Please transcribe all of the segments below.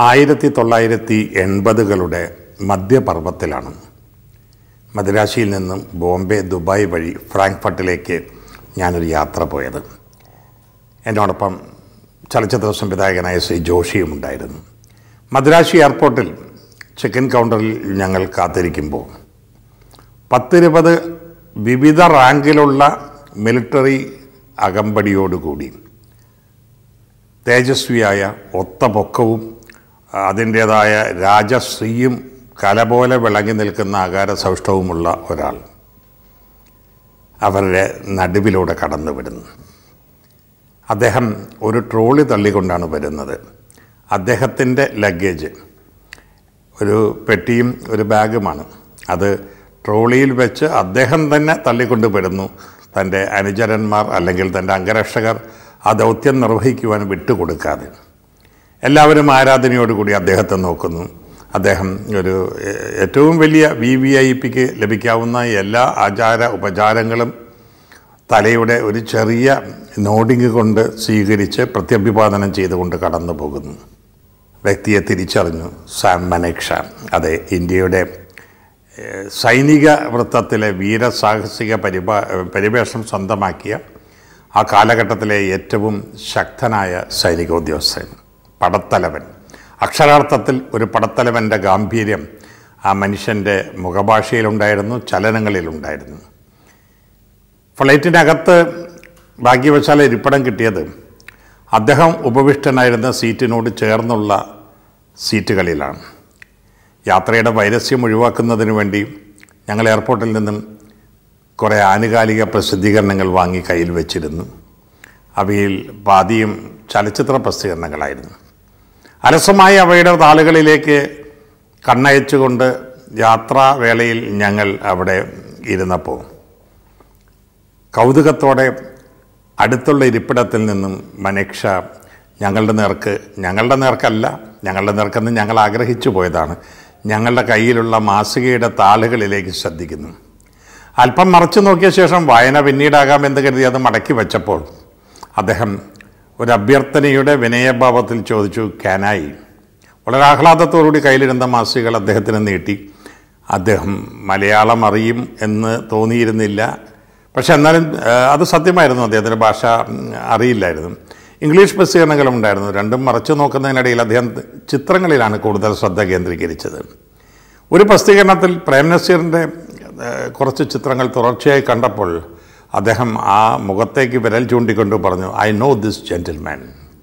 ആയിരത്തി തൊള്ളായിരത്തി എൺപതുകളുടെ മധ്യപർവത്തിലാണ് മദ്രാശിയിൽ നിന്നും ബോംബെ ദുബായ് വഴി ഫ്രാങ്ക്ഫർട്ടിലേക്ക് ഞാനൊരു യാത്ര പോയത് എന്നോടൊപ്പം ചലച്ചിത്ര സംവിധായകനായ ശ്രീ ജോഷിയും ഉണ്ടായിരുന്നു മദ്രാശി എയർപോർട്ടിൽ ചെക്ക് ഇൻ കൗണ്ടറിൽ ഞങ്ങൾ കാത്തിരിക്കുമ്പോൾ പത്തിരുപത് വിവിധ റാങ്കിലുള്ള മിലിറ്ററി അകമ്പടിയോടുകൂടി തേജസ്വിയായ ഒത്ത പൊക്കവും അതിൻ്റേതായ രാജശ്രീയും കല പോലെ വിളങ്ങി നിൽക്കുന്ന ആകാര സൗഷ്ഠവുമുള്ള ഒരാൾ അവരുടെ നടുവിലൂടെ കടന്നു വിടുന്നു അദ്ദേഹം ഒരു ട്രോളി തള്ളിക്കൊണ്ടാണ് വരുന്നത് അദ്ദേഹത്തിൻ്റെ ലഗേജ് ഒരു പെട്ടിയും ഒരു ബാഗുമാണ് അത് ട്രോളിയിൽ വെച്ച് അദ്ദേഹം തന്നെ തള്ളിക്കൊണ്ട് വരുന്നു തൻ്റെ അനുചരന്മാർ അല്ലെങ്കിൽ തൻ്റെ അംഗരക്ഷകർ ആ ദൗത്യം നിർവഹിക്കുവാൻ വിട്ടുകൊടുക്കാതെ എല്ലാവരും ആരാധനയോടുകൂടി അദ്ദേഹത്തെ നോക്കുന്നു അദ്ദേഹം ഒരു എ- ഏറ്റവും വലിയ വി വി ഐ പിക്ക് ലഭിക്കാവുന്ന എല്ലാ ആചാര ഉപചാരങ്ങളും തലയുടെ ഒരു ചെറിയ നോഡിങ് കൊണ്ട് സ്വീകരിച്ച് പ്രത്യഭിവാദനം ചെയ്തുകൊണ്ട് കടന്നു പോകുന്നു വ്യക്തിയെ തിരിച്ചറിഞ്ഞു സാം മനേക്ഷ അതെ ഇന്ത്യയുടെ ഏഹ്, സൈനിക വൃത്തത്തിലെ വീരസാഹസിക പരിപാ പരിവേഷം സ്വന്തമാക്കിയ ആ കാലഘട്ടത്തിലെ ഏറ്റവും ശക്തനായ സൈനികോദ്യോഗസ്ഥൻ പടത്തലവൻ അക്ഷരാർത്ഥത്തിൽ ഒരു പടത്തലവൻ്റെ ഗാംഭീര്യം ആ മനുഷ്യൻ്റെ മുഖഭാഷയിലുണ്ടായിരുന്നു ചലനങ്ങളിലുണ്ടായിരുന്നു ഫ്ലൈറ്റിനകത്ത് ഭാഗ്യവശാൽ ഇരിപ്പിടം കിട്ടിയത് അദ്ദേഹം ഉപവിഷ്ടനായിരുന്ന സീറ്റിനോട് ചേർന്നുള്ള സീറ്റുകളിലാണ് യാത്രയുടെ വൈരസ്യം ഒഴിവാക്കുന്നതിന് വേണ്ടി ഞങ്ങൾ എയർപോർട്ടിൽ നിന്നും കുറേ ആനുകാലിക പ്രസിദ്ധീകരണങ്ങൾ വാങ്ങി കയ്യിൽ വെച്ചിരുന്നു അവയിൽ പാതിയും ചലച്ചിത്ര പ്രസിദ്ധീകരണങ്ങളായിരുന്നു അലസമായ അവയുടെ താളുകളിലേക്ക് കണ്ണയച്ചുകൊണ്ട് യാത്രാവേളയിൽ ഞങ്ങൾ അവിടെ ഇരുന്നപ്പോൾ കൗതുകത്തോടെ അടുത്തുള്ള ഇരിപ്പിടത്തിൽ നിന്നും മനീക്ഷ ഞങ്ങളുടെ നേർക്ക് ഞങ്ങളുടെ നേർക്കല്ല ഞങ്ങളുടെ നേർക്കെന്ന് ഞങ്ങൾ ആഗ്രഹിച്ചു പോയതാണ് ഞങ്ങളുടെ കയ്യിലുള്ള മാസികയുടെ താളുകളിലേക്ക് ശ്രദ്ധിക്കുന്നു അല്പം മറച്ചു നോക്കിയ ശേഷം വായന പിന്നീടാകാമെന്ന് കരുതി അത് മടക്കി വെച്ചപ്പോൾ അദ്ദേഹം ഒരു അഭ്യർത്ഥനയുടെ വിനയഭാവത്തിൽ ചോദിച്ചു കാനായി വളരെ ആഹ്ലാദത്തോടുകൂടി കയ്യിലിരുന്ന മാസികകൾ അദ്ദേഹത്തിന് നീട്ടി അദ്ദേഹം മലയാളം അറിയും എന്ന് തോന്നിയിരുന്നില്ല പക്ഷെ എന്നാലും ആ, അത് സത്യമായിരുന്നു അദ്ദേഹത്തിൻ്റെ ഭാഷ ഉം, അറിയില്ലായിരുന്നു ഇംഗ്ലീഷ് പ്രസിദ്ധീകരണങ്ങളും ഉണ്ടായിരുന്നു രണ്ടും മറച്ചു നോക്കുന്നതിനിടയിൽ അദ്ദേഹം ചിത്രങ്ങളിലാണ് കൂടുതൽ ശ്രദ്ധ കേന്ദ്രീകരിച്ചത് ഒരു പ്രസിദ്ധീകരണത്തിൽ പ്രേം നസീറിൻ്റെ ഏഹ്, കുറച്ച് ചിത്രങ്ങൾ തുടർച്ചയായി കണ്ടപ്പോൾ അദ്ദേഹം ആ മുഖത്തേക്ക് വിരൽ ചൂണ്ടിക്കൊണ്ട് പറഞ്ഞു ഐ നോ ദിസ് ജെൻറ്റിൽമാൻ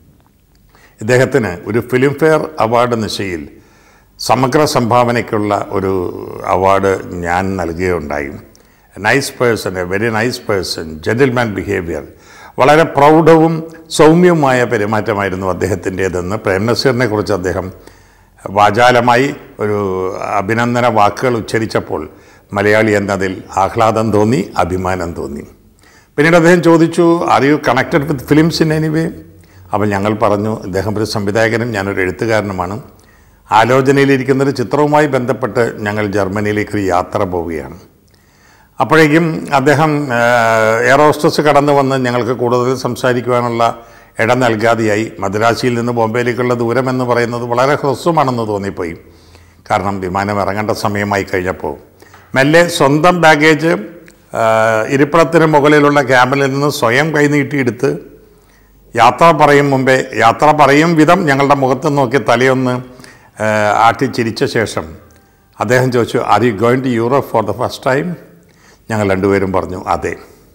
ഇദ്ദേഹത്തിന് ഒരു ഫിലിംഫെയർ അവാർഡ് നിശയിൽ സമഗ്ര സംഭാവനയ്ക്കുള്ള ഒരു അവാർഡ് ഞാൻ നൽകുകയുണ്ടായി nice person a very nice person gentleman behaviour വളരെ പ്രൗഢവും സൗമ്യവുമായ പെരുമാറ്റമായിരുന്നു അദ്ദേഹത്തിൻ്റേതെന്ന് പ്രേം നസീറിനെ കുറിച്ച് അദ്ദേഹം വാചാലമായി ഒരു അഭിനന്ദന വാക്കുകൾ ഉച്ചരിച്ചപ്പോൾ മലയാളി എന്നതിൽ ആഹ്ലാദം തോന്നി അഭിമാനം തോന്നി പിന്നീട് അദ്ദേഹം ചോദിച്ചു are you connected with films in anyway അപ്പോൾ ഞങ്ങൾ പറഞ്ഞു ഇദ്ദേഹം ഒരു സംവിധായകനും ഞാനൊരു എഴുത്തുകാരനുമാണ് ആലോചനയിലിരിക്കുന്ന ഒരു ചിത്രവുമായി ബന്ധപ്പെട്ട് ഞങ്ങൾ ജർമ്മനിയിലേക്ക് ഒരു യാത്ര പോവുകയാണ് അപ്പോഴേക്കും അദ്ദേഹം എയർ ഹോസ്റ്റസ് കടന്നു വന്ന് ഞങ്ങൾക്ക് കൂടുതൽ സംസാരിക്കുവാനുള്ള ഇടം നൽകാതെയായി മദ്രാശിയിൽ നിന്ന് ബോംബെയിലേക്കുള്ള ദൂരം എന്ന് പറയുന്നത് വളരെ ഹ്രസ്വമാണെന്ന് തോന്നിപ്പോയി കാരണം വിമാനം ഇറങ്ങേണ്ട സമയമായി കഴിഞ്ഞപ്പോൾ മെല്ലെ സ്വന്തം ബാഗേജ് ആ, ഇരിപ്പിടത്തിന് മുകളിലുള്ള ക്യാബിനിൽ നിന്ന് സ്വയം കൈനീട്ടിയെടുത്ത് യാത്ര പറയും മുമ്പേ യാത്ര പറയും വിധം ഞങ്ങളുടെ മുഖത്ത് നോക്കി തലയൊന്ന് ആ, ആട്ടി ചിരിച്ച ശേഷം അദ്ദേഹം ചോദിച്ചു are you going to Europe for the first time ഞങ്ങൾ രണ്ടുപേരും പറഞ്ഞു അതെ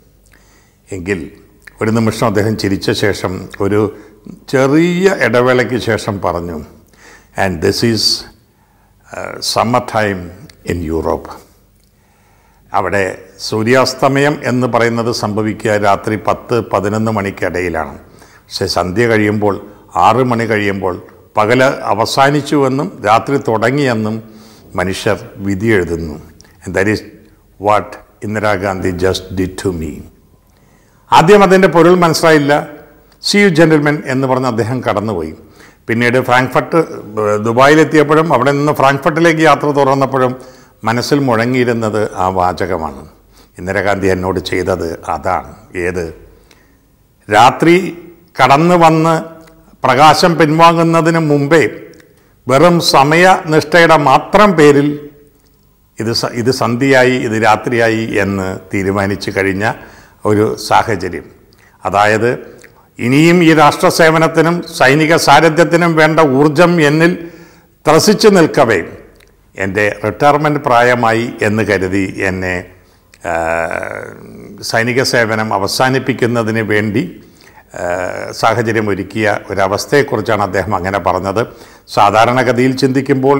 എങ്കിൽ ഒരു നിമിഷം അദ്ദേഹം ചിരിച്ച ശേഷം ഒരു ചെറിയ ഇടവേളയ്ക്ക് ശേഷം പറഞ്ഞു and this is summer time in Europe അവിടെ സൂര്യാസ്തമയം എന്ന് പറയുന്നത് സംഭവിക്കുക രാത്രി പത്ത് പതിനൊന്ന് മണിക്കിടയിലാണ് പക്ഷെ സന്ധ്യ കഴിയുമ്പോൾ ആറ് മണി കഴിയുമ്പോൾ പകല് അവസാനിച്ചുവെന്നും രാത്രി തുടങ്ങിയെന്നും മനുഷ്യർ വിധി എഴുതുന്നു that is what Indira Gandhi just did to me ആദ്യം അതിൻ്റെ പൊരുൾ മനസ്സിലായില്ല സി യു ജെൻറ്റിൽമെൻ എന്ന് പറഞ്ഞ് അദ്ദേഹം കടന്നുപോയി പിന്നീട് ഫ്രാങ്ക്ഫർട്ട് ഏഹ്, ദുബായിലെത്തിയപ്പോഴും അവിടെ നിന്ന് ഫ്രാങ്ക്ഫർട്ടിലേക്ക് യാത്ര തുറന്നപ്പോഴും മനസ്സിൽ മുഴങ്ങിയിരുന്നത് ആ വാചകമാണ് ഇന്ദിരാഗാന്ധി എന്നോട് ചെയ്തത് അതാണ് ഏത് രാത്രി കടന്നു വന്ന് പ്രകാശം പിൻവാങ്ങുന്നതിന് മുമ്പേ വെറും സമയനിഷ്ഠയുടെ മാത്രം പേരിൽ ഇത് സ- ഇത് സന്ധ്യയായി ഇത് രാത്രിയായി എന്ന് തീരുമാനിച്ചു കഴിഞ്ഞ ഒരു സാഹചര്യം അതായത് ഇനിയും ഈ രാഷ്ട്രസേവനത്തിനും സൈനിക സാരഥ്യത്തിനും വേണ്ട ഊർജം എന്നിൽ ത്രസിച്ചു നിൽക്കവേ എൻ്റെ റിട്ടയർമെൻറ്റ് പ്രായമായി എന്ന് കരുതി എന്നെ ആ, സൈനിക സേവനം അവസാനിപ്പിക്കുന്നതിന് വേണ്ടി ആ, സാഹചര്യം ഒരുക്കിയ ഒരവസ്ഥയെക്കുറിച്ചാണ് അദ്ദേഹം അങ്ങനെ പറഞ്ഞത് സാധാരണഗതിയിൽ ചിന്തിക്കുമ്പോൾ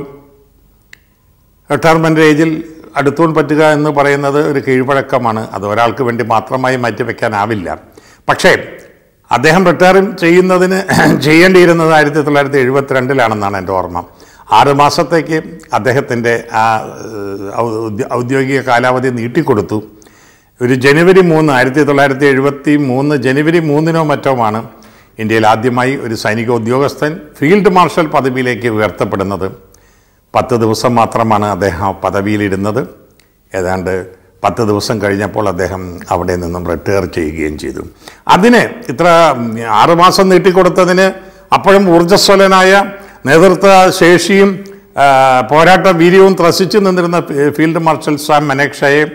റിട്ടയർമെൻ്റ് ഏജിൽ അടുത്തൂൺ പറ്റുക എന്ന് പറയുന്നത് ഒരു കീഴ്വഴക്കമാണ് അത് ഒരാൾക്ക് വേണ്ടി മാത്രമായി മാറ്റിവെക്കാനാവില്ല പക്ഷേ അദ്ദേഹം റിട്ടയർ ചെയ്യുന്നതിന് ചെയ്യേണ്ടിയിരുന്നത് ആയിരത്തി തൊള്ളായിരത്തി എഴുപത്തിരണ്ടിലാണെന്നാണ് എൻ്റെ ഓർമ്മ ആറ് മാസത്തേക്ക് അദ്ദേഹത്തിൻ്റെ ആ ഏഹ്, ഔദ്യ- ഔദ്യോഗിക കാലാവധി നീട്ടിക്കൊടുത്തു ഒരു ജനുവരി മൂന്ന് ആയിരത്തി തൊള്ളായിരത്തി എഴുപത്തി മൂന്ന് ജനുവരി മൂന്നിനോ മറ്റോമാണ് ഇന്ത്യയിൽ ആദ്യമായി ഒരു സൈനിക ഉദ്യോഗസ്ഥൻ ഫീൽഡ് മാർഷൽ പദവിയിലേക്ക് ഉയർത്തപ്പെടുന്നത് പത്ത് ദിവസം മാത്രമാണ് അദ്ദേഹം ആ പദവിയിലിരുന്നത് ഏതാണ്ട് പത്ത് ദിവസം കഴിഞ്ഞപ്പോൾ അദ്ദേഹം അവിടെ നിന്നും റിട്ടയർ ചെയ്യുകയും ചെയ്തു അതിന് ഇത്ര ഉം, ആറുമാസം നീട്ടിക്കൊടുത്തതിന് അപ്പോഴും ഊർജ്ജസ്വലനായ നേതൃത്വ ശേഷിയും ആ, പോരാട്ട വീര്യവും ത്രസിച്ചു നിന്നിരുന്ന ഫീ- ഫീൽഡ് മാർഷൽ സാം മനേക്ഷയെ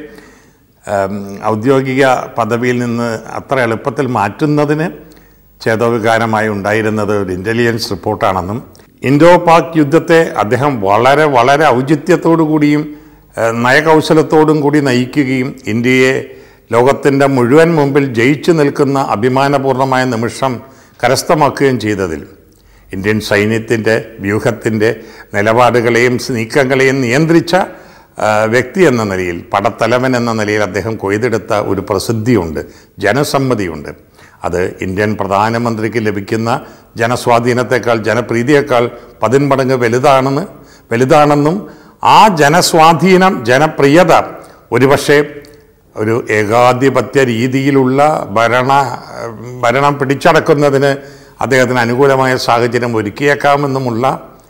ഉം, ഔദ്യോഗിക പദവിയിൽ നിന്ന് അത്ര എളുപ്പത്തിൽ മാറ്റുന്നതിന് ചേതോവികാരമായി ഉണ്ടായിരുന്നത് ഒരു ഇൻ്റലിജൻസ് റിപ്പോർട്ടാണെന്നും ഇൻഡോ പാക് യുദ്ധത്തെ അദ്ദേഹം വളരെ വളരെ ഔചിത്യത്തോടു കൂടിയും ഏഹ്, നയകൗശലത്തോടും കൂടി നയിക്കുകയും ഇന്ത്യയെ ലോകത്തിൻ്റെ മുഴുവൻ മുമ്പിൽ ജയിച്ചു നിൽക്കുന്ന അഭിമാനപൂർണമായ നിമിഷം കരസ്ഥമാക്കുകയും ചെയ്തതിൽ ഇന്ത്യൻ സൈന്യത്തിൻ്റെ വ്യൂഹത്തിൻ്റെ നിലപാടുകളെയും നീക്കങ്ങളെയും നിയന്ത്രിച്ച ആ, വ്യക്തി എന്ന നിലയിൽ പടത്തലവൻ എന്ന നിലയിൽ അദ്ദേഹം കൊയ്തെടുത്ത ഒരു പ്രസിദ്ധിയുണ്ട് ജനസമ്മതിയുണ്ട് അത് ഇന്ത്യൻ പ്രധാനമന്ത്രിക്ക് ലഭിക്കുന്ന ജനസ്വാധീനത്തെക്കാൾ ജനപ്രീതിയേക്കാൾ പതിന്മടങ്ങ് വലുതാണെന്ന് വലുതാണെന്നും ആ ജനസ്വാധീനം ജനപ്രിയത ഒരുപക്ഷെ ഒരു ഏകാധിപത്യ രീതിയിലുള്ള ഭരണ ഭരണം പിടിച്ചടക്കുന്നതിന് അദ്ദേഹത്തിന് അനുകൂലമായ സാഹചര്യം ഒരുക്കിയേക്കാമെന്നുമുള്ള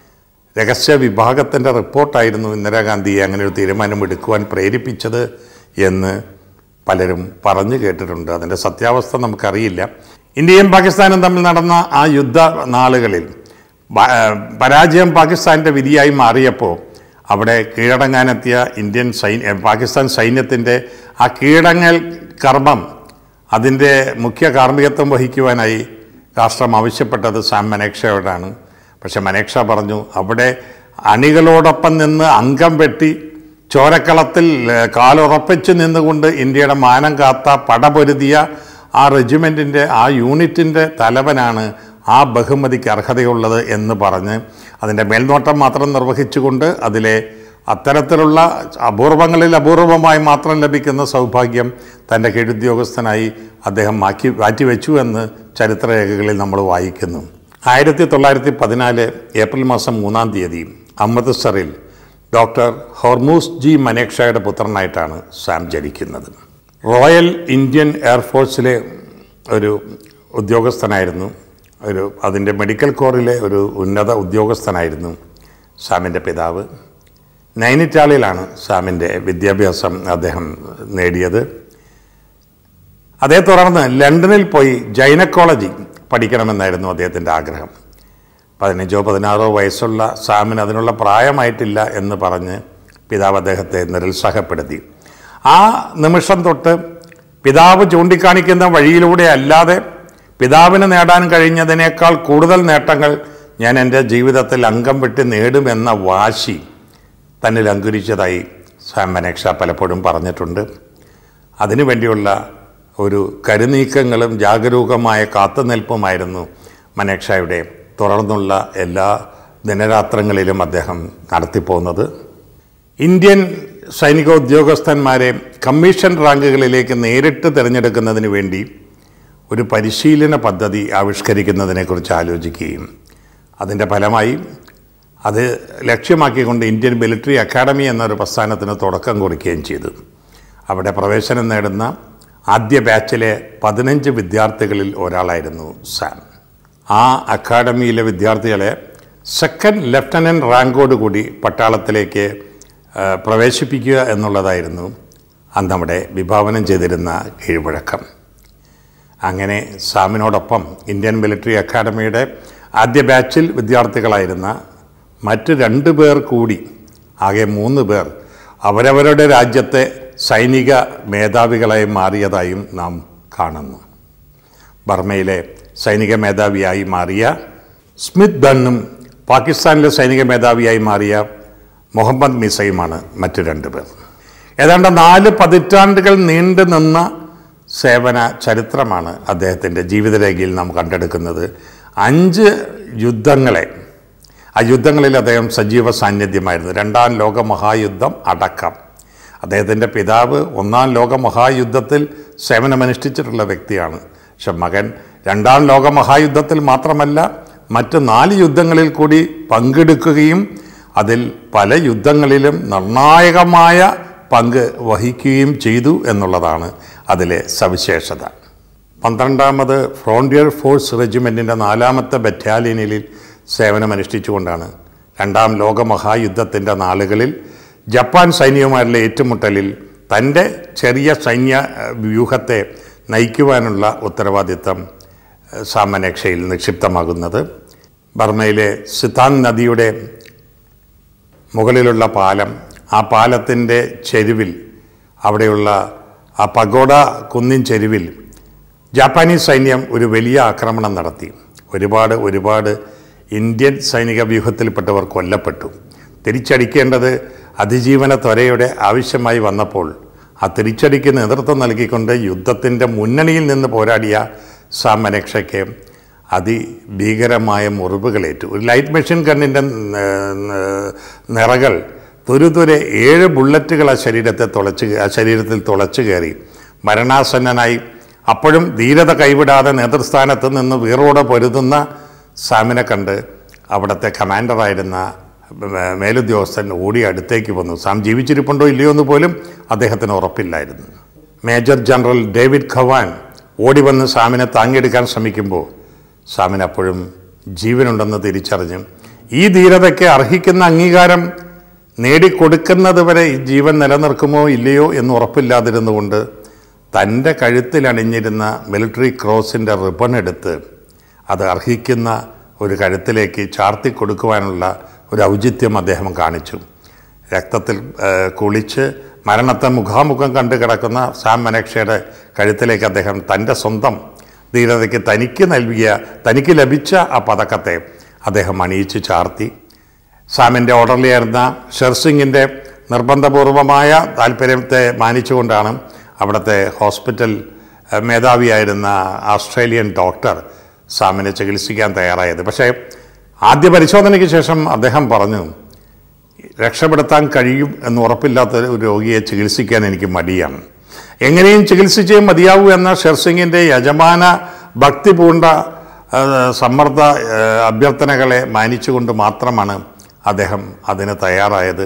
രഹസ്യ വിഭാഗത്തിൻ്റെ റിപ്പോർട്ടായിരുന്നു ഇന്ദിരാഗാന്ധിയെ അങ്ങനെ ഒരു തീരുമാനമെടുക്കുവാൻ പ്രേരിപ്പിച്ചത് എന്ന് പലരും പറഞ്ഞു കേട്ടിട്ടുണ്ട് അതിൻ്റെ സത്യാവസ്ഥ നമുക്കറിയില്ല ഇന്ത്യയും പാകിസ്ഥാനും തമ്മിൽ നടന്ന ആ യുദ്ധ നാളുകളിൽ ബ- ഏഹ് പരാജയം പാകിസ്ഥാൻ്റെ വിധിയായി മാറിയപ്പോൾ അവിടെ കീഴടങ്ങാനെത്തിയ ഇന്ത്യൻ സൈന്യ പാകിസ്ഥാൻ സൈന്യത്തിൻ്റെ ആ കീഴടങ്ങൽ കർമ്മം അതിൻ്റെ മുഖ്യ കാർമ്മികത്വം വഹിക്കുവാനായി രാഷ്ട്രം ആവശ്യപ്പെട്ടത് സാം മനേക്ഷയോടാണ് പക്ഷെ മനേക്ഷ പറഞ്ഞു അവിടെ അണികളോടൊപ്പം നിന്ന് അംഗം വെട്ടി ചോരക്കളത്തിൽ ഏഹ്, കാലുറപ്പിച്ച് നിന്നുകൊണ്ട് ഇന്ത്യയുടെ മാനം കാത്ത പടപൊരുതിയ ആ റെജിമെൻറ്റിൻ്റെ ആ യൂണിറ്റിൻ്റെ തലവനാണ് ആ ബഹുമതിക്ക് അർഹതയുള്ളത് എന്ന് പറഞ്ഞ് അതിൻ്റെ മേൽനോട്ടം മാത്രം നിർവഹിച്ചുകൊണ്ട് അതിലെ അത്തരത്തിലുള്ള അപൂർവങ്ങളിൽ അപൂർവമായി മാത്രം ലഭിക്കുന്ന സൗഭാഗ്യം തൻ്റെ കീഴുദ്യോഗസ്ഥനായി അദ്ദേഹം മാറ്റി മാറ്റിവെച്ചു എന്ന് ചരിത്രരേഖകളിൽ നമ്മൾ വായിക്കുന്നു ആയിരത്തി തൊള്ളായിരത്തി പതിനാല് ഏപ്രിൽ മാസം മൂന്നാം തീയതി അമൃത്സറിൽ ഡോക്ടർ ഹോർമൂസ് ജി മനേക്ഷയുടെ പുത്രനായിട്ടാണ് സാം ജനിക്കുന്നത് റോയൽ ഇന്ത്യൻ എയർഫോഴ്സിലെ ഒരു ഉദ്യോഗസ്ഥനായിരുന്നു ഒരു അതിൻ്റെ മെഡിക്കൽ കോറിലെ ഒരു ഉന്നത ഉദ്യോഗസ്ഥനായിരുന്നു സാമിൻ്റെ പിതാവ് നൈനിറ്റാളിലാണ് സാമിൻ്റെ വിദ്യാഭ്യാസം അദ്ദേഹം നേടിയത് അതേ തുടർന്ന് ലണ്ടനിൽ പോയി ജൈനക്കോളജി പഠിക്കണമെന്നായിരുന്നു അദ്ദേഹത്തിൻ്റെ ആഗ്രഹം പതിനഞ്ചോ പതിനാറോ വയസ്സുള്ള സാമിന് അതിനുള്ള പ്രായമായിട്ടില്ല എന്ന് പറഞ്ഞ് പിതാവ് അദ്ദേഹത്തെ നിരുത്സാഹപ്പെടുത്തി ആ നിമിഷം തൊട്ട് പിതാവ് ചൂണ്ടിക്കാണിക്കുന്ന വഴിയിലൂടെ അല്ലാതെ പിതാവിന് നേടാൻ കഴിഞ്ഞതിനേക്കാൾ കൂടുതൽ നേട്ടങ്ങൾ ഞാൻ എൻ്റെ ജീവിതത്തിൽ അംഗം വിട്ട് നേടുമെന്ന വാശി തന്നിൽ അങ്കുരിച്ചതായി സാം മനേക്ഷ പലപ്പോഴും പറഞ്ഞിട്ടുണ്ട് അതിനുവേണ്ടിയുള്ള ഒരു കരുനീക്കങ്ങളും ജാഗരൂകമായ കാത്തുനിൽപ്പുമായിരുന്നു മനേക്ഷയുടെ തുടർന്നുള്ള എല്ലാ ദിനരാത്രങ്ങളിലും അദ്ദേഹം നടത്തിപ്പോകുന്നത് ഇന്ത്യൻ സൈനിക ഉദ്യോഗസ്ഥന്മാരെ കമ്മീഷൻ റാങ്കുകളിലേക്ക് നേരിട്ട് തിരഞ്ഞെടുക്കുന്നതിന് വേണ്ടി ഒരു പരിശീലന പദ്ധതി ആവിഷ്കരിക്കുന്നതിനെക്കുറിച്ച് ആലോചിക്കുകയും അതിൻ്റെ ഫലമായി അത് ലക്ഷ്യമാക്കിക്കൊണ്ട് ഇന്ത്യൻ മിലിറ്ററി അക്കാഡമി എന്നൊരു പ്രസ്ഥാനത്തിന് തുടക്കം കുറിക്കുകയും ചെയ്തു അവിടെ പ്രവേശനം നേടുന്ന ആദ്യ ബാച്ചിലെ പതിനഞ്ച് വിദ്യാർത്ഥികളിൽ ഒരാളായിരുന്നു സാം ആ അക്കാഡമിയിലെ വിദ്യാർത്ഥികളെ സെക്കൻഡ് ലെഫ്റ്റനൻറ്റ് റാങ്കോടുകൂടി പട്ടാളത്തിലേക്ക് ആ, പ്രവേശിപ്പിക്കുക എന്നുള്ളതായിരുന്നു അന്ന് അവിടെ വിഭാവനം ചെയ്തിരുന്ന കീഴ്വഴക്കം അങ്ങനെ സാമിനോടൊപ്പം ഇന്ത്യൻ മിലിറ്ററി അക്കാഡമിയുടെ ആദ്യ ബാച്ചിൽ വിദ്യാർത്ഥികളായിരുന്ന മറ്റ് രണ്ട് പേർ കൂടി ആകെ മൂന്ന് പേർ അവരവരുടെ രാജ്യത്തെ സൈനിക മേധാവികളായി മാറിയതായും നാം കാണുന്നു ബർമയിലെ സൈനിക മേധാവിയായി മാറിയ സ്മിത്ത് ബണ്ണും പാകിസ്ഥാനിലെ സൈനിക മേധാവിയായി മാറിയ മുഹമ്മദ് മിസയുമാണ് മറ്റു രണ്ട് പേർ ഏതാണ്ട് നാല് പതിറ്റാണ്ടുകൾ നീണ്ടു നിന്ന സേവന ചരിത്രമാണ് അദ്ദേഹത്തിൻ്റെ ജീവിതരേഖയിൽ നാം കണ്ടെടുക്കുന്നത് അഞ്ച് യുദ്ധങ്ങളെ ആ യുദ്ധങ്ങളിൽ അദ്ദേഹം സജീവ സാന്നിധ്യമായിരുന്നു രണ്ടാം ലോക മഹായുദ്ധം അടക്കം അദ്ദേഹത്തിൻ്റെ പിതാവ് ഒന്നാം ലോക മഹായുദ്ധത്തിൽ സേവനമനുഷ്ഠിച്ചിട്ടുള്ള വ്യക്തിയാണ് പക്ഷെ മകൻ രണ്ടാം ലോക മഹായുദ്ധത്തിൽ മാത്രമല്ല മറ്റ് നാല് യുദ്ധങ്ങളിൽ കൂടി പങ്കെടുക്കുകയും അതിൽ പല യുദ്ധങ്ങളിലും നിർണായകമായ പങ്ക് വഹിക്കുകയും ചെയ്തു എന്നുള്ളതാണ് അതിലെ സവിശേഷത പന്ത്രണ്ടാമത് ഫ്രോണ്ടിയർ ഫോഴ്സ് റെജിമെൻറ്റിൻ്റെ നാലാമത്തെ ബറ്റാലിയനിൽ സേവനമനുഷ്ഠിച്ചുകൊണ്ടാണ് രണ്ടാം ലോക മഹായുദ്ധത്തിൻ്റെ നാളുകളിൽ ജപ്പാൻ സൈന്യവുമായുള്ള ഏറ്റുമുട്ടലിൽ തൻ്റെ ചെറിയ സൈന്യ ഏഹ്, വ്യൂഹത്തെ നയിക്കുവാനുള്ള ഉത്തരവാദിത്തം ഏഹ്, സാമനേക്ഷയിൽ നിക്ഷിപ്തമാകുന്നത് ബർമയിലെ സിതാങ് നദിയുടെ മുകളിലുള്ള പാലം ആ പാലത്തിൻ്റെ ചെരുവിൽ അവിടെയുള്ള ആ പഗോഡ കുന്നിൻ ചെരുവിൽ ജാപ്പാനീസ് സൈന്യം ഒരു വലിയ ആക്രമണം നടത്തി ഒരുപാട് ഒരുപാട് ഇന്ത്യൻ സൈനിക വ്യൂഹത്തിൽപ്പെട്ടവർ കൊല്ലപ്പെട്ടു തിരിച്ചടിക്കേണ്ടത് അതിജീവന ത്വരയുടെ ആവശ്യമായി വന്നപ്പോൾ ആ തിരിച്ചടിക്ക് നേതൃത്വം നൽകിക്കൊണ്ട് യുദ്ധത്തിൻ്റെ മുന്നണിയിൽ നിന്ന് പോരാടിയ സാമനക്ഷയ്ക്ക് അതിഭീകരമായ മുറിവുകളേറ്റു ഒരു ലൈറ്റ് മെഷീൻ ഗണ്ണിൻ്റെ നിറകൾ തുരുതുരെ ഏഴ് ബുള്ളറ്റുകൾ ആ ശരീരത്തെ തുളച്ച് ആ ശരീരത്തിൽ തുളച്ചു കയറി മരണാസന്നനായി അപ്പോഴും ധീരത കൈവിടാതെ നേതൃസ്ഥാനത്ത് നിന്ന് വീറോടെ പൊരുതുന്ന സാമിനെ കണ്ട് അവിടുത്തെ കമാൻഡറായിരുന്ന മേ- മേലുദ്യോഗസ്ഥൻ ഓടി അടുത്തേക്ക് വന്നു സാം ജീവിച്ചിരിപ്പുണ്ടോ ഇല്ലയോ എന്ന് പോലും അദ്ദേഹത്തിന് ഉറപ്പില്ലായിരുന്നു മേജർ ജനറൽ ഡേവിഡ് ഖവാൻ ഓടി വന്ന് സാമിനെ താങ്ങിയെടുക്കാൻ ശ്രമിക്കുമ്പോൾ സാമിന് അപ്പോഴും ജീവനുണ്ടെന്ന് തിരിച്ചറിഞ്ഞു ഈ ധീരതയ്ക്ക് അർഹിക്കുന്ന അംഗീകാരം നേടിക്കൊടുക്കുന്നത് വരെ ഈ ജീവൻ നിലനിർക്കുമോ ഇല്ലയോ എന്ന് ഉറപ്പില്ലാതിരുന്നുകൊണ്ട് തൻ്റെ കഴുത്തിൽ അണിഞ്ഞിരുന്ന മിലിറ്ററി ക്രോസിൻ്റെ റിബൺ എടുത്ത് അത് അർഹിക്കുന്ന ഒരു കഴുത്തിലേക്ക് ചാർത്തി കൊടുക്കുവാനുള്ള ഒരു ഔചിത്യം അദ്ദേഹം കാണിച്ചു രക്തത്തിൽ ഏഹ്, കുളിച്ച് മരണത്തെ മുഖാമുഖം കണ്ടു കിടക്കുന്ന സാം മനക്ഷയുടെ കഴുത്തിലേക്ക് അദ്ദേഹം തൻ്റെ സ്വന്തം ധീരതയ്ക്ക് തനിക്ക് നൽകിയ തനിക്ക് ലഭിച്ച ആ പതക്കത്തെ അദ്ദേഹം അണിയിച്ച് ചാർത്തി സാമിൻ്റെ ഓർഡറിലായിരുന്ന ഷെർസിംഗിൻ്റെ നിർബന്ധപൂർവമായ താല്പര്യത്തെ മാനിച്ചുകൊണ്ടാണ് അവിടുത്തെ ഹോസ്പിറ്റൽ ഏഹ്, മേധാവിയായിരുന്ന ആസ്ട്രേലിയൻ ഡോക്ടർ സാമിനെ ചികിത്സിക്കാൻ തയ്യാറായത് പക്ഷേ ആദ്യ പരിശോധനയ്ക്ക് ശേഷം അദ്ദേഹം പറഞ്ഞു രക്ഷപ്പെടുത്താൻ കഴിയും എന്ന് ഉറപ്പില്ലാത്ത ഒരു രോഗിയെ ചികിത്സിക്കാൻ എനിക്ക് മടിയാണ് എങ്ങനെയും ചികിത്സിച്ചേ മതിയാവൂ എന്ന ഷെർസിംഗിൻ്റെ യജമാന ഭക്തി പൂണ്ട ആ, സമ്മർദ്ദ ആ, അഭ്യർത്ഥനകളെ മാനിച്ചുകൊണ്ട് മാത്രമാണ് അദ്ദേഹം അതിന് തയ്യാറായത്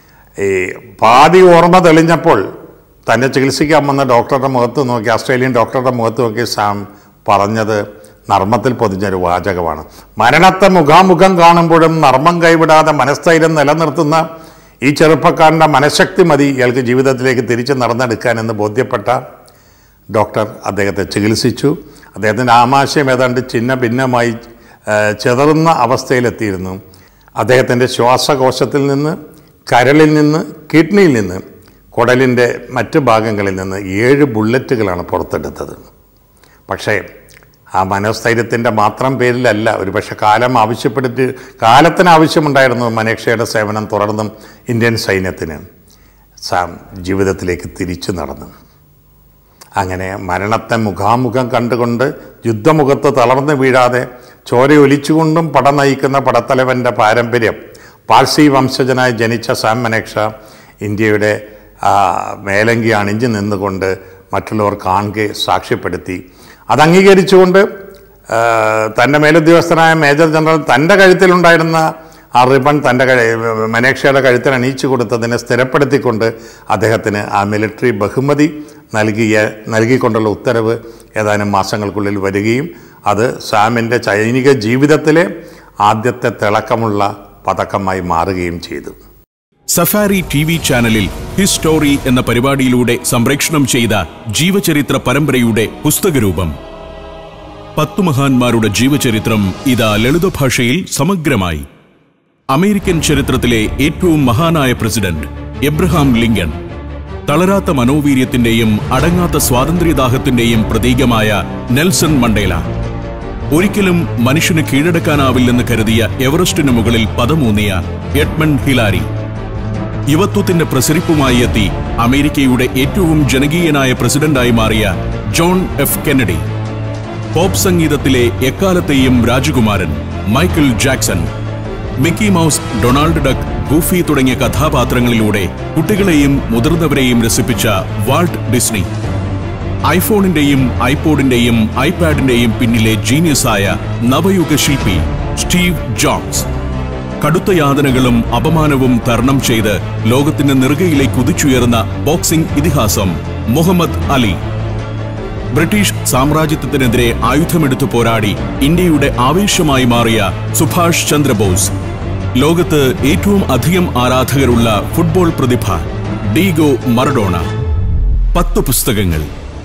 ഈ പാതി ഓർമ്മ തെളിഞ്ഞപ്പോൾ തന്നെ ചികിത്സിക്കാൻ വന്ന ഡോക്ടറുടെ മുഖത്ത് നോക്കി ഓസ്ട്രേലിയൻ ഡോക്ടറുടെ മുഖത്ത് നോക്കി സാം പറഞ്ഞത് നർമ്മത്തിൽ പൊതിഞ്ഞൊരു വാചകമാണ് മരണത്തെ മുഖാമുഖം കാണുമ്പോഴും നർമ്മം കൈവിടാതെ മനസ്ഥൈര്യം നിലനിർത്തുന്ന ഈ ചെറുപ്പക്കാരൻ്റെ മനഃശക്തി മതി ഇയാൾക്ക് ജീവിതത്തിലേക്ക് തിരിച്ച് നടന്നെടുക്കാനെന്ന് ബോധ്യപ്പെട്ട ഡോക്ടർ അദ്ദേഹത്തെ ചികിത്സിച്ചു അദ്ദേഹത്തിൻ്റെ ആമാശയം ഏതാണ്ട് ചിഹ്ന ഭിന്നമായി ആ, ചെതറുന്ന അവസ്ഥയിലെത്തിയിരുന്നു അദ്ദേഹത്തിൻ്റെ ശ്വാസകോശത്തിൽ നിന്ന് കരളിൽ നിന്ന് കിഡ്നിയിൽ നിന്ന് കുടലിൻ്റെ മറ്റ് ഭാഗങ്ങളിൽ നിന്ന് ഏഴ് ബുള്ളറ്റുകളാണ് പുറത്തെടുത്തത് പക്ഷേ ആ മനോസ്ഥൈര്യത്തിൻ്റെ മാത്രം പേരിലല്ല ഒരുപക്ഷെ കാലം ആവശ്യപ്പെട്ടിട്ട് കാലത്തിന് ആവശ്യമുണ്ടായിരുന്നു മനേക്ഷയുടെ സേവനം തുടർന്നും ഇന്ത്യൻ സൈന്യത്തിന് സാം ജീവിതത്തിലേക്ക് തിരിച്ചു നടന്നു അങ്ങനെ മരണത്തെ മുഖാമുഖം കണ്ടുകൊണ്ട് യുദ്ധമുഖത്ത് തളർന്നു വീഴാതെ ചോരയൊലിച്ചുകൊണ്ടും പട നയിക്കുന്ന പടത്തലവൻ്റെ പാരമ്പര്യം പാഴ്സി വംശജനായി ജനിച്ച സാം മനേക്ഷ ഇന്ത്യയുടെ ആ, മേലങ്കി അണിഞ്ഞു നിന്നുകൊണ്ട് മറ്റുള്ളവർ കാണുക സാക്ഷ്യപ്പെടുത്തി അത് അംഗീകരിച്ചുകൊണ്ട് ആ, തൻ്റെ മേലുദ്യോഗസ്ഥനായ മേജർ ജനറൽ തൻ്റെ കഴുത്തിലുണ്ടായിരുന്ന ആ റിബൺ തൻ്റെ കഴി മനേക്ഷയുടെ കഴുത്തിൽ അണിയിച്ചു കൊടുത്തതിനെ സ്ഥിരപ്പെടുത്തിക്കൊണ്ട് അദ്ദേഹത്തിന് ആ മിലിറ്ററി ബഹുമതി നൽകിയ നൽകിക്കൊണ്ടുള്ള ഉത്തരവ് ഏതാനും മാസങ്ങൾക്കുള്ളിൽ വരികയും അത് സാമിൻ്റെ സൈനിക ജീവിതത്തിലെ ആദ്യത്തെ തിളക്കമുള്ള പതക്കമായി മാറുകയും ചെയ്തു സഫാരി ടി വി ചാനലിൽ ഹിസ് സ്റ്റോറി എന്ന പരിപാടിയിലൂടെ സംപ്രേഷണം ചെയ്ത ജീവചരിത്ര പരമ്പരയുടെ പുസ്തകരൂപം പത്തു മഹാന്മാരുടെ ജീവചരിത്രം ഇതാ ലളിത ഭാഷയിൽ സമഗ്രമായി അമേരിക്കൻ ചരിത്രത്തിലെ ഏറ്റവും മഹാനായ പ്രസിഡന്റ് എബ്രഹാം ലിങ്കൺ തളരാത്ത മനോവീര്യത്തിന്റെയും അടങ്ങാത്ത സ്വാതന്ത്ര്യദാഹത്തിന്റെയും പ്രതീകമായ നെൽസൺ മണ്ടേല ഒരിക്കലും മനുഷ്യന് കീഴടക്കാനാവില്ലെന്ന് കരുതിയ എവറസ്റ്റിന് മുകളിൽ പദമൂന്നിയ എഡ്മൺ ഹിലാരി യുവത്വത്തിന്റെ പ്രസരിപ്പുമായി എത്തി അമേരിക്കയുടെ ഏറ്റവും ജനകീയനായ പ്രസിഡന്റായി മാറിയ ജോൺ എഫ് കെന്നഡി പോപ്പ് സംഗീതത്തിലെ എക്കാലത്തെയും രാജകുമാരൻ Michael Jackson Mickey Mouse Donald Duck Goofy തുടങ്ങിയ കഥാപാത്രങ്ങളിലൂടെ കുട്ടികളെയും മുതിർന്നവരെയും രസിപ്പിച്ച വാൾട്ട് ഡിസ്നി ഐഫോണിന്റെയും ഐപോഡിന്റെയും ഐപാഡിന്റെയും പിന്നിലെ ജീനിയസായ നവയുഗ ശില്പി സ്റ്റീവ് ജോബ്സ് കടുത്ത യാതനകളും അപമാനവും തരണം ചെയ്ത് ലോകത്തിന്റെ നെറുകയിലേക്ക് കുതിച്ചുയർന്ന ബോക്സിംഗ് ഇതിഹാസം മുഹമ്മദ് അലി ബ്രിട്ടീഷ് സാമ്രാജ്യത്വത്തിനെതിരെ ആയുധമെടുത്തു പോരാടി ഇന്ത്യയുടെ ആവേശമായി മാറിയ സുഭാഷ് ചന്ദ്രബോസ് ലോകത്ത് ഏറ്റവും അധികം ആരാധകരുള്ള ഫുട്ബോൾ പ്രതിഭ ഡീഗോ മറഡോണ പത്ത് പുസ്തകങ്ങൾ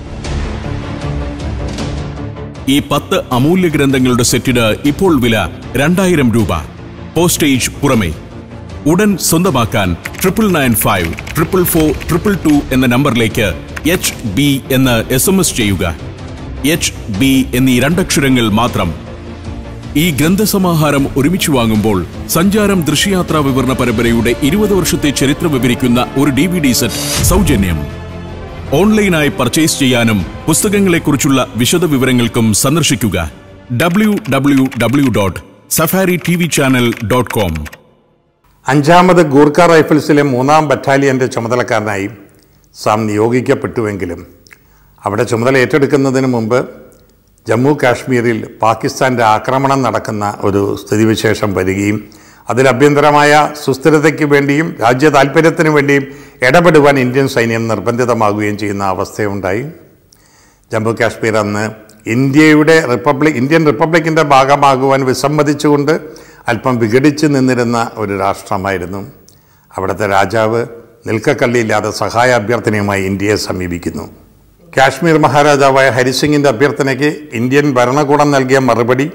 ഈ പത്ത് അമൂല്യ ഗ്രന്ഥങ്ങളുടെ സെറ്റിന് ഇപ്പോൾ വില രണ്ടായിരം രൂപ പോസ്റ്റേജ് പുറമെ ഉടൻ സ്വന്തമാക്കാൻ triple nine five triple four triple two എന്ന നമ്പറിലേക്ക് എച്ച് ബി എന്ന് എസ് എം എസ് ചെയ്യുക എച്ച് ബി എന്നീ രണ്ടക്ഷരങ്ങൾ മാത്രം ഈ ഗ്രന്ഥസമാഹാരം ഒരുമിച്ച് വാങ്ങുമ്പോൾ സഞ്ചാരം ദൃശ്യയാത്രാ വിവരണ പരമ്പരയുടെ ഇരുപത് വർഷത്തെ ചരിത്രം വിവരിക്കുന്ന ഒരു ഡി വി ഡി സെറ്റ് സൗജന്യം ഓൺലൈനായി പർച്ചേസ് ചെയ്യാനും പുസ്തകങ്ങളെക്കുറിച്ചുള്ള വിശദ വിവരങ്ങൾക്കും സന്ദർശിക്കുക W W W dot safari T V channel dot com അഞ്ചാമത് ഗൂർഖ റൈഫിൾസിലെ മൂന്നാം ബറ്റാലിയൻ്റെ ചുമതലക്കാരനായി സാം നിയോഗിക്കപ്പെട്ടുവെങ്കിലും അവിടെ ചുമതല ഏറ്റെടുക്കുന്നതിന് മുമ്പ് ജമ്മു കാശ്മീരിൽ പാകിസ്ഥാൻ്റെ ആക്രമണം നടക്കുന്ന ഒരു സ്ഥിതിവിശേഷം വരികയും അതിൽ അഭ്യന്തരമായ സുസ്ഥിരതയ്ക്ക് വേണ്ടിയും രാജ്യ താൽപ്പര്യത്തിന് വേണ്ടിയും ഇടപെടുവാൻ ഇന്ത്യൻ സൈന്യം നിർബന്ധിതമാകുകയും ചെയ്യുന്ന അവസ്ഥയുണ്ടായി ജമ്മു കാശ്മീർ അന്ന് ഇന്ത്യയുടെ റിപ്പബ്ലിക് ഇന്ത്യൻ റിപ്പബ്ലിക്കിൻ്റെ ഭാഗമാകുവാൻ വിസമ്മതിച്ചുകൊണ്ട് അല്പം വിഘടിച്ച് നിന്നിരുന്ന ഒരു രാഷ്ട്രമായിരുന്നു അവിടുത്തെ രാജാവ് നിൽക്കക്കള്ളിയില്ലാതെ സഹായ അഭ്യർത്ഥനയുമായി ഇന്ത്യയെ സമീപിക്കുന്നു കാശ്മീർ മഹാരാജാവായ ഹരിസിംഗിൻ്റെ അഭ്യർത്ഥനയ്ക്ക് ഇന്ത്യൻ ഭരണകൂടം നൽകിയ മറുപടി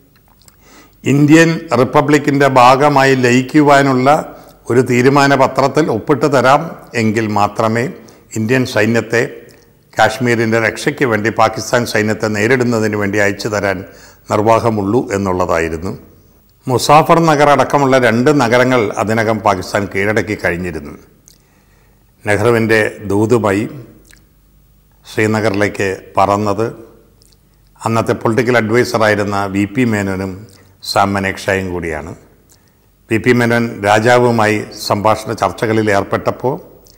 ഇന്ത്യൻ റിപ്പബ്ലിക്കിൻ്റെ ഭാഗമായി ലയിക്കുവാനുള്ള ഒരു തീരുമാന പത്രത്തിൽ ഒപ്പിട്ട് തരാം എങ്കിൽ മാത്രമേ ഇന്ത്യൻ സൈന്യത്തെ കാശ്മീരിൻ്റെ രക്ഷയ്ക്ക് വേണ്ടി പാകിസ്ഥാൻ സൈന്യത്തെ നേരിടുന്നതിന് വേണ്ടി അയച്ചു തരാൻ നിർവാഹമുള്ളൂ എന്നുള്ളതായിരുന്നു മുസാഫർ നഗർ അടക്കമുള്ള രണ്ട് നഗരങ്ങൾ അതിനകം പാകിസ്ഥാൻ കീഴടക്കി കഴിഞ്ഞിരുന്നു നെഹ്റുവിൻ്റെ ദൂതുമായി ശ്രീനഗറിലേക്ക് പറന്നത് അന്നത്തെ പൊളിറ്റിക്കൽ അഡ്വൈസറായിരുന്ന വി പി മേനോനും സാം മനേക്ഷായും കൂടിയാണ് വി പി മേനോൻ രാജാവുമായി സംഭാഷണ ചർച്ചകളിൽ ഏർപ്പെട്ടപ്പോൾ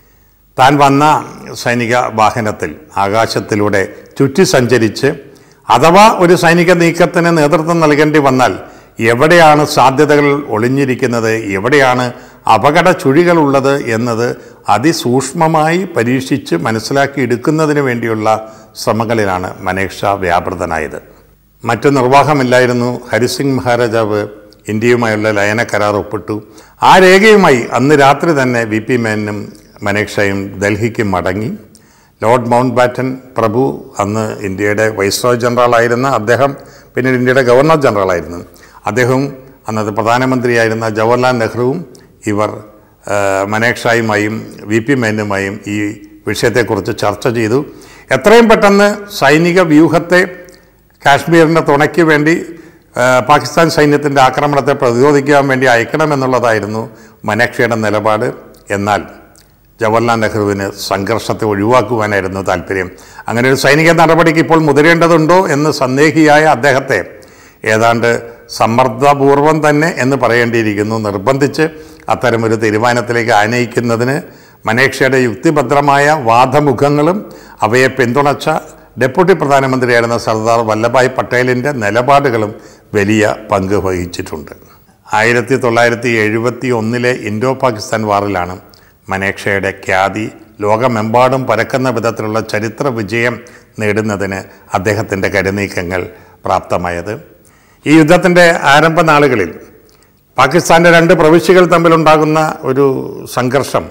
താൻ വന്ന സൈനിക വാഹനത്തിൽ ആകാശത്തിലൂടെ ചുറ്റി സഞ്ചരിച്ച് അഥവാ ഒരു സൈനിക നീക്കത്തിന് നേതൃത്വം നൽകേണ്ടി വന്നാൽ എവിടെയാണ് സാധ്യതകൾ ഒളിഞ്ഞിരിക്കുന്നത് എവിടെയാണ് അപകട ചുഴികളുള്ളത് എന്നത് അതിസൂക്ഷ്മമായി പരീക്ഷിച്ച് മനസ്സിലാക്കി എടുക്കുന്നതിന് വേണ്ടിയുള്ള ശ്രമങ്ങളിലാണ് മനേക്ഷ വ്യാപൃതനായത് മറ്റു നിർവാഹമില്ലായിരുന്നു ഹരിസിംഗ് മഹാരാജാവ് ഇന്ത്യയുമായുള്ള ലയന കരാർ ഒപ്പിട്ടു ആ രേഖയുമായി അന്ന് രാത്രി തന്നെ വി പി മേനും മനേക്ഷയും ഡൽഹിക്ക് മടങ്ങി ലോർഡ് മൗണ്ട് ബാറ്റൻ പ്രഭു അന്ന് ഇന്ത്യയുടെ വൈസ്രോയ് ജനറലായിരുന്ന അദ്ദേഹം പിന്നീട് ഇന്ത്യയുടെ ഗവർണർ ജനറലായിരുന്നു അദ്ദേഹവും അന്നത്തെ പ്രധാനമന്ത്രിയായിരുന്ന ജവഹർലാൽ നെഹ്റുവും ഇവർ ആ, മനേക്ഷായുമായും വി പി മേനുമായും ഈ വിഷയത്തെക്കുറിച്ച് ചർച്ച ചെയ്തു എത്രയും പെട്ടെന്ന് സൈനിക വ്യൂഹത്തെ കാശ്മീരിൻ്റെ തുണയ്ക്ക് വേണ്ടി ആ, പാകിസ്ഥാൻ സൈന്യത്തിൻ്റെ ആക്രമണത്തെ പ്രതിരോധിക്കാൻ വേണ്ടി അയക്കണമെന്നുള്ളതായിരുന്നു മനേക്ഷയുടെ നിലപാട് എന്നാൽ ജവഹർലാൽ നെഹ്റുവിന് സംഘർഷത്തെ ഒഴിവാക്കുവാനായിരുന്നു താല്പര്യം അങ്ങനെ ഒരു സൈനിക നടപടിക്ക് ഇപ്പോൾ മുതിരേണ്ടതുണ്ടോ എന്ന് സന്ദേഹിയായ അദ്ദേഹത്തെ ഏതാണ്ട് സമ്മർദ്ദപൂർവം തന്നെ എന്ന് പറയേണ്ടിയിരിക്കുന്നു നിർബന്ധിച്ച് അത്തരമൊരു തീരുമാനത്തിലേക്ക് ആനയിക്കുന്നതിന് മനേക്ഷയുടെ യുക്തിഭദ്രമായ വാദമുഖങ്ങളും അവയെ പിന്തുണച്ച ഡെപ്യൂട്ടി പ്രധാനമന്ത്രിയായിരുന്ന സർദാർ വല്ലഭായ് പട്ടേലിൻ്റെ നിലപാടുകളും വലിയ പങ്ക് വഹിച്ചിട്ടുണ്ട് ആയിരത്തി തൊള്ളായിരത്തി എഴുപത്തി ഒന്നിലെ ഇൻഡോ പാകിസ്ഥാൻ വാറിലാണ് മനേക്ഷയുടെ ഖ്യാതി ലോകമെമ്പാടും പരക്കുന്ന വിധത്തിലുള്ള ചരിത്ര വിജയം നേടുന്നതിന് അദ്ദേഹത്തിൻ്റെ കരുനീക്കങ്ങൾ പ്രാപ്തമായത് ഈ യുദ്ധത്തിൻ്റെ ആരംഭ നാളുകളിൽ പാകിസ്ഥാൻ്റെ രണ്ട് പ്രവിശ്യകൾ തമ്മിലുണ്ടാകുന്ന ഒരു സംഘർഷം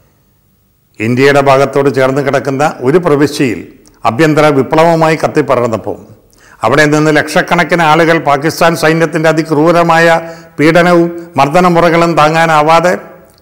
ഇന്ത്യയുടെ ഭാഗത്തോട് ചേർന്ന് കിടക്കുന്ന ഒരു പ്രവിശ്യയിൽ ആഭ്യന്തര വിപ്ലവമായി കത്തിപ്പടർന്നപ്പോൾ അവിടെ നിന്ന് ലക്ഷക്കണക്കിന് ആളുകൾ പാകിസ്ഥാൻ സൈന്യത്തിൻ്റെ അതിക്രൂരമായ പീഡനവും മർദ്ദനമുറകളും താങ്ങാനാവാതെ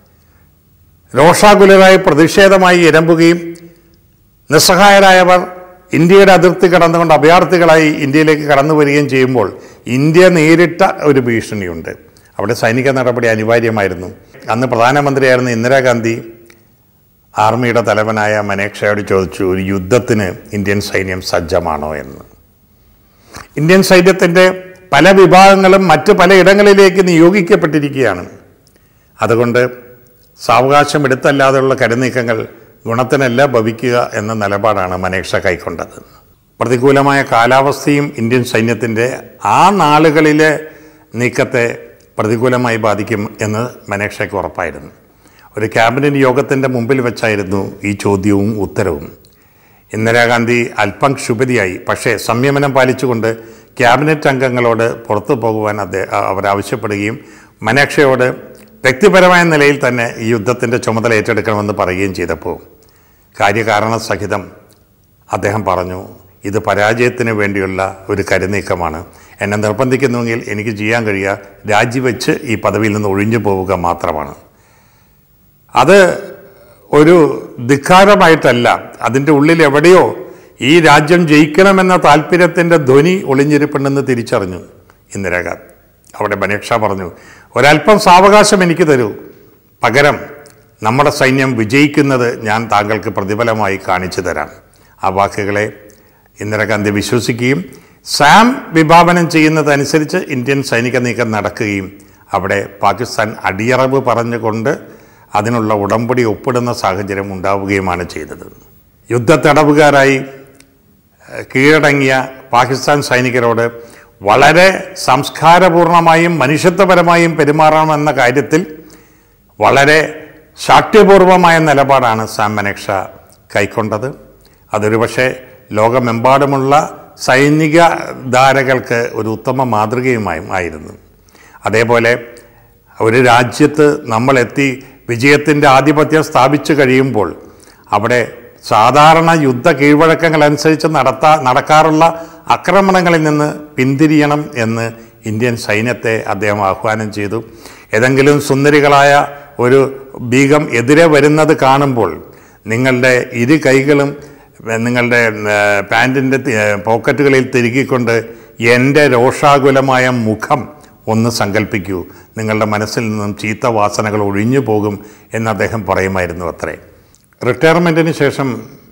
രോഷാകുലരായി പ്രതിഷേധമായി ഇരമ്പുകയും നിസ്സഹായരായവർ ഇന്ത്യയുടെ അതിർത്തി കടന്നുകൊണ്ട് അഭയാർത്ഥികളായി ഇന്ത്യയിലേക്ക് കടന്നു വരികയും ചെയ്യുമ്പോൾ ഇന്ത്യ നേരിട്ട ഒരു ഭീഷണിയുണ്ട് അവിടെ സൈനിക നടപടി അനിവാര്യമായിരുന്നു അന്ന് പ്രധാനമന്ത്രിയായിരുന്ന ഇന്ദിരാഗാന്ധി ആർമിയുടെ തലവനായ മനേക്ഷയോട് ചോദിച്ചു ഒരു യുദ്ധത്തിന് ഇന്ത്യൻ സൈന്യം സജ്ജമാണോ എന്ന് ഇന്ത്യൻ സൈന്യത്തിൻ്റെ പല വിഭാഗങ്ങളും മറ്റ് പലയിടങ്ങളിലേക്ക് നിയോഗിക്കപ്പെട്ടിരിക്കുകയാണ് അതുകൊണ്ട് സാവകാശം എടുത്തല്ലാതെയുള്ള കരുനീക്കങ്ങൾ ഗുണത്തിനല്ല ഭവിക്കുക എന്ന നിലപാടാണ് മനേക്ഷ കൈക്കൊണ്ടത് പ്രതികൂലമായ കാലാവസ്ഥയും ഇന്ത്യൻ സൈന്യത്തിൻ്റെ ആ നാളുകളിലെ നീക്കത്തെ പ്രതികൂലമായി ബാധിക്കും എന്ന് മനേക്ഷയ്ക്ക് ഉറപ്പായിരുന്നു ഒരു ക്യാബിനറ്റ് യോഗത്തിൻ്റെ മുമ്പിൽ വെച്ചായിരുന്നു ഈ ചോദ്യവും ഉത്തരവും ഇന്ദിരാഗാന്ധി അല്പം ക്ഷുഭിതയായി പക്ഷേ സംയമനം പാലിച്ചുകൊണ്ട് ക്യാബിനറ്റ് അംഗങ്ങളോട് പുറത്തു പോകുവാൻ അദ്ദേഹം അവർ ആവശ്യപ്പെടുകയും മനേക്ഷയോട് വ്യക്തിപരമായ നിലയിൽ തന്നെ ഈ യുദ്ധത്തിൻ്റെ ചുമതല ഏറ്റെടുക്കണമെന്ന് പറയുകയും ചെയ്തപ്പോൾ കാര്യകാരണ സഹിതം അദ്ദേഹം പറഞ്ഞു ഇത് പരാജയത്തിന് വേണ്ടിയുള്ള ഒരു കരുനീക്കമാണ് എന്നെ നിർബന്ധിക്കുന്നുവെങ്കിൽ എനിക്ക് ചെയ്യാൻ കഴിയുക രാജിവെച്ച് ഈ പദവിയിൽ നിന്ന് ഒഴിഞ്ഞു പോവുക മാത്രമാണ് അത് ഒരു ധിക്കാരമായിട്ടല്ല അതിൻ്റെ ഉള്ളിൽ എവിടെയോ ഈ രാജ്യം ജയിക്കണമെന്ന താല്പര്യത്തിൻ്റെ ധ്വനി ഒളിഞ്ഞിരിപ്പുണ്ടെന്ന് തിരിച്ചറിഞ്ഞു ഇന്ദിരാഗാന്ധി അവിടെ ബനേക്ഷ പറഞ്ഞു ഒരല്പം സാവകാശം എനിക്ക് തരൂ പകരം നമ്മുടെ സൈന്യം വിജയിക്കുന്നത് ഞാൻ താങ്കൾക്ക് പ്രതിഫലമായി കാണിച്ചു തരാം ആ വാക്കുകളെ ഇന്ദിരാഗാന്ധി വിശ്വസിക്കുകയും സാം വിഭാവനം ചെയ്യുന്നതനുസരിച്ച് ഇന്ത്യൻ സൈനിക നീക്കം നടക്കുകയും അവിടെ പാകിസ്ഥാൻ അടിയറവ് പറഞ്ഞുകൊണ്ട് അതിനുള്ള ഉടമ്പടി ഒപ്പിടുന്ന സാഹചര്യം ഉണ്ടാവുകയുമാണ് ചെയ്തത് യുദ്ധത്തടവുകാരായി ഏഹ്, കീഴടങ്ങിയ പാകിസ്ഥാൻ സൈനികരോട് വളരെ സംസ്കാരപൂർണമായും മനുഷ്യത്വപരമായും പെരുമാറണമെന്ന കാര്യത്തിൽ വളരെ ശാഠ്യപൂർവമായ നിലപാടാണ് സാം മനേക്ഷ കൈക്കൊണ്ടത് അതൊരു പക്ഷേ ലോകമെമ്പാടുമുള്ള സൈനിക ധാരകൾക്ക് ഒരു ഉത്തമ മാതൃകയുമായും ആയിരുന്നു അതേപോലെ ഒരു രാജ്യത്ത് നമ്മളെത്തി വിജയത്തിൻ്റെ ആധിപത്യം സ്ഥാപിച്ചു കഴിയുമ്പോൾ അവിടെ സാധാരണ യുദ്ധ കീഴ്വഴക്കങ്ങൾ അനുസരിച്ച് നടത്താ നടക്കാറുള്ള ആക്രമണങ്ങളിൽ നിന്ന് പിന്തിരിയണം എന്ന് ഇന്ത്യൻ സൈന്യത്തെ അദ്ദേഹം ആഹ്വാനം ചെയ്തു ഏതെങ്കിലും സുന്ദരികളായ ഒരു ബീഗം എതിരെ വരുന്നത് കാണുമ്പോൾ നിങ്ങളുടെ ഇരു കൈകളും ഏ, നിങ്ങളുടെ പാൻറ്റിൻ്റെ പോക്കറ്റുകളിൽ തിരുകിക്കൊണ്ട് എൻ്റെ രോഷാകുലമായ മുഖം ഒന്ന് സങ്കല്പിക്കൂ നിങ്ങളുടെ മനസ്സിൽ നിന്നും ചീത്ത വാസനകൾ ഒഴിഞ്ഞു പോകും എന്ന് അദ്ദേഹം പറയുമായിരുന്നു അത്രേ റിട്ടയർമെൻറ്റിന് ശേഷം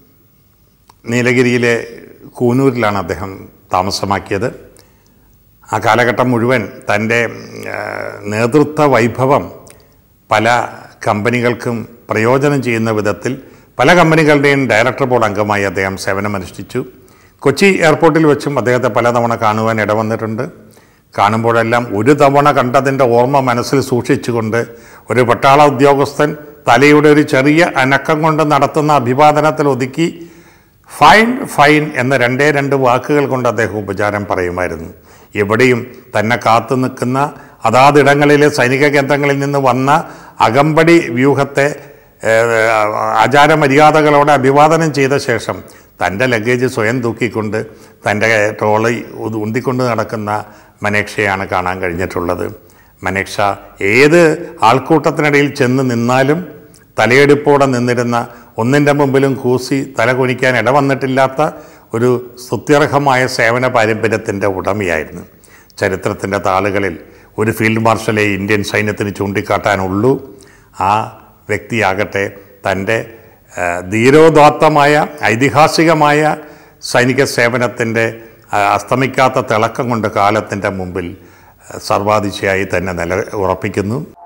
നീലഗിരിയിലെ കൂനൂരിലാണ് അദ്ദേഹം താമസമാക്കിയത് ആ കാലഘട്ടം മുഴുവൻ തൻ്റെ ആ, നേതൃത്വ വൈഭവം പല കമ്പനികൾക്കും പ്രയോജനം ചെയ്യുന്ന വിധത്തിൽ പല കമ്പനികളുടെയും ഡയറക്ടർ ബോർഡ് അംഗമായി അദ്ദേഹം സേവനമനുഷ്ഠിച്ചു കൊച്ചി എയർപോർട്ടിൽ വെച്ചും അദ്ദേഹത്തെ പലതവണ കാണുവാൻ ഇടവന്നിട്ടുണ്ട് കാണുമ്പോഴെല്ലാം ഒരു തവണ കണ്ടതിൻ്റെ ഓർമ്മ മനസ്സിൽ സൂക്ഷിച്ചുകൊണ്ട് ഒരു പട്ടാള ഉദ്യോഗസ്ഥൻ തലയുടെ ഒരു ചെറിയ അനക്കം കൊണ്ട് നടത്തുന്ന അഭിവാദനത്തിൽ ഒതുക്കി ഫൈൻ ഫൈൻ എന്ന രണ്ടേ രണ്ട് വാക്കുകൾ കൊണ്ട് അദ്ദേഹം ഉപചാരം പറയുമായിരുന്നു എവിടെയും തന്നെ കാത്തു നിൽക്കുന്ന അതാതിടങ്ങളിലെ സൈനിക കേന്ദ്രങ്ങളിൽ നിന്ന് വന്ന അകമ്പടി വ്യൂഹത്തെ ഏഹ്, ആചാരമര്യാദകളോടെ അഭിവാദനം ചെയ്ത ശേഷം തൻ്റെ ലഗേജ് സ്വയം തൂക്കിക്കൊണ്ട് തൻ്റെ ട്രോളി ഉ- ഉന്തിക്കൊണ്ട് നടക്കുന്ന മനേക്ഷയാണ് കാണാൻ കഴിഞ്ഞിട്ടുള്ളത് മനേക്ഷ ഏത് ആൾക്കൂട്ടത്തിനിടയിൽ ചെന്ന് നിന്നാലും തലയെടുപ്പോടെ നിന്നിരുന്ന ഒന്നിൻ്റെ മുമ്പിലും കൂസി തല കുനിക്കാൻ ഇടവന്നിട്ടില്ലാത്ത ഒരു സ്തുത്യർഹമായ സേവന പാരമ്പര്യത്തിൻ്റെ ഉടമയായിരുന്നു ചരിത്രത്തിൻ്റെ താളുകളിൽ ഒരു ഫീൽഡ് മാർഷലെ ഇന്ത്യൻ സൈന്യത്തിന് ചൂണ്ടിക്കാട്ടാനുള്ളൂ ആ വ്യക്തിയാകട്ടെ തൻ്റെ ആ, ധീരോദാത്തമായ ഐതിഹാസികമായ സൈനിക സേവനത്തിൻ്റെ ആ, അസ്തമിക്കാത്ത തിളക്കം കൊണ്ട് കാലത്തിൻ്റെ മുമ്പിൽ ആ, സർവാതിശയായി തന്നെ നില ഉറപ്പിക്കുന്നു